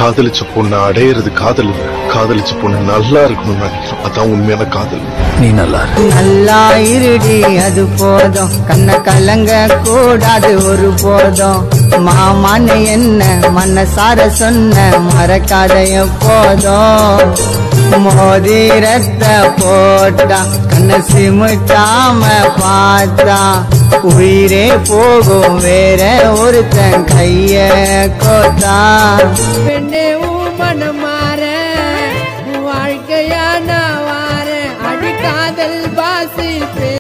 காதலிச்ச பொண்ணு அடையிறது காதல் இல்ல காதலிச்ச பொண்ணு நல்லா இருக்கணும்னு நினைக்கிறோம் அதான் உண்மையான காதல் நீ நல்லா இரு நல்லா இருடி அது போதும் கண்ண கலங்க கூடாது ஒரு போதும் மாமான்னு என்ன மனசார சொன்ன மறக்காத எப்போதும் மோதிரத்த போட்டா கண்ண சிமிட்டாம பார்த்தா உயிரே போகும் வேற ஒருத்தன் கைய கோத்தா பெண்ணே உன் மனமா